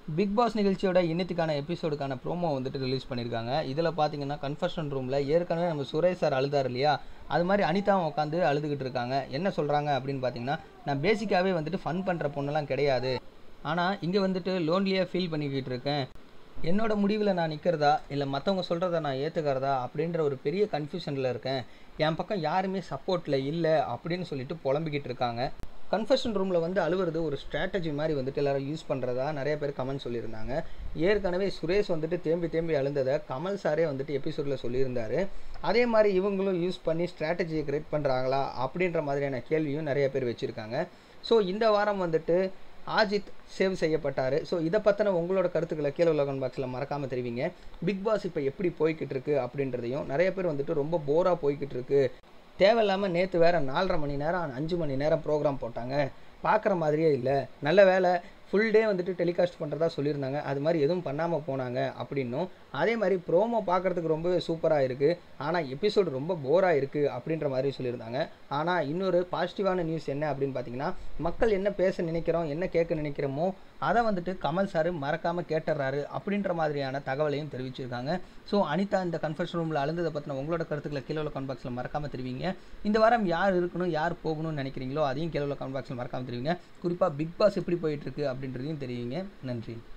big pass நிகழ்ச்சியோட இன்னத்துக்கான எபிசோடுக்கான promo வந்துட்டு release பண்ணியிருக்காங்க இதில் பார்த்தீங்கன்னா கன்ஃபர்ஷன் ரூமில் ஏற்கனவே நம்ம சுரேஷ் சார் அழுதார் இல்லையா அது மாதிரி அனிதாவும் உட்காந்து அழுதுகிட்டு இருக்காங்க என்ன சொல்கிறாங்க அப்படின்னு பார்த்தீங்கன்னா நான் பேசிக்காகவே வந்துட்டு ஃபன் பண்ணுற பொண்ணெல்லாம் கிடையாது ஆனால் இங்கே வந்துட்டு லோன்லியாக ஃபீல் பண்ணிக்கிட்டு இருக்கேன் என்னோட முடிவில் நான் நிற்கிறதா இல்லை மற்றவங்க சொல்கிறத நான் ஏற்றுக்கிறதா அப்படின்ற ஒரு பெரிய கன்ஃபியூஷனில் இருக்கேன் என் பக்கம் யாருமே சப்போர்ட்டில் இல்லை அப்படின்னு சொல்லிட்டு புலம்பிக்கிட்டு இருக்காங்க கன்ஃபெஷன் ரூமில் வந்து அழுவுறது ஒரு ஸ்ட்ராட்டஜி மாதிரி வந்துட்டு எல்லாரும் யூஸ் பண்ணுறதா நிறைய பேர் கமெண்ட் சொல்லியிருந்தாங்க ஏற்கனவே சுரேஷ் வந்துட்டு தேம்பி தேம்பி அழுந்ததை கமல் சாரே வந்துட்டு எபிசோடில் சொல்லியிருந்தாரு அதே மாதிரி இவங்களும் யூஸ் பண்ணி ஸ்ட்ராட்டஜியை கிரியேட் பண்ணுறாங்களா அப்படின்ற மாதிரியான கேள்வியும் நிறைய பேர் வச்சுருக்காங்க ஸோ இந்த வாரம் வந்துட்டு ஆஜித் சேவ் செய்யப்பட்டார் ஸோ இதை பற்றின உங்களோட கருத்துக்களை கீழே உள்ள கமெண்ட் பாக்ஸில் மறக்காமல் தெரிவிங்க பிக் பாஸ் இப்போ எப்படி போய்கிட்டு இருக்கு அப்படின்றதையும் நிறைய பேர் வந்துட்டு ரொம்ப போராக போய்கிட்டு இருக்கு தேவையில்லாமல் நேற்று வேறு நாலரை மணி நேரம் அஞ்சு மணி நேரம் ப்ரோக்ராம் போட்டாங்க பார்க்குற மாதிரியே இல்லை நல்ல வேலை ஃபுல் டே வந்துட்டு டெலிகாஸ்ட் பண்ணுறதா சொல்லியிருந்தாங்க அது மாதிரி எதுவும் பண்ணாமல் போனாங்க அப்படின்னும் அதே மாதிரி ப்ரோமோ பார்க்குறதுக்கு ரொம்பவே சூப்பராக இருக்குது ஆனால் எபிசோடு ரொம்ப போராக இருக்குது அப்படின்ற மாதிரி சொல்லியிருந்தாங்க ஆனால் இன்னொரு பாசிட்டிவான நியூஸ் என்ன அப்படின்னு பார்த்தீங்கன்னா மக்கள் என்ன பேச நினைக்கிறோம் என்ன கேட்க நினைக்கிறோமோ அதை வந்துட்டு கமல் சார் மறக்காமல் கேட்டுறாரு அப்படின்ற மாதிரியான தகவலையும் தெரிவிச்சிருக்காங்க ஸோ அனிதா இந்த கன்ஃபர்ஷன் ரூமில் அழுந்ததை பற்றின உங்களோட கருத்துக்களை கீழே உள்ள கமெண்ட் பாக்ஸில் மறக்காமல் தெரிவிங்க இந்த வாரம் யார் இருக்கணும் யார் போகணும்னு நினைக்கிறீங்களோ அதையும் கீழே உள்ள கமெண்ட் பாக்ஸில் மறக்காமல் தெரிவிங்க குறிப்பாக பிக் பாஸ் எப்படி போயிட்டு இருக்கு அப்படின்றதையும் தெரிவிங்க நன்றி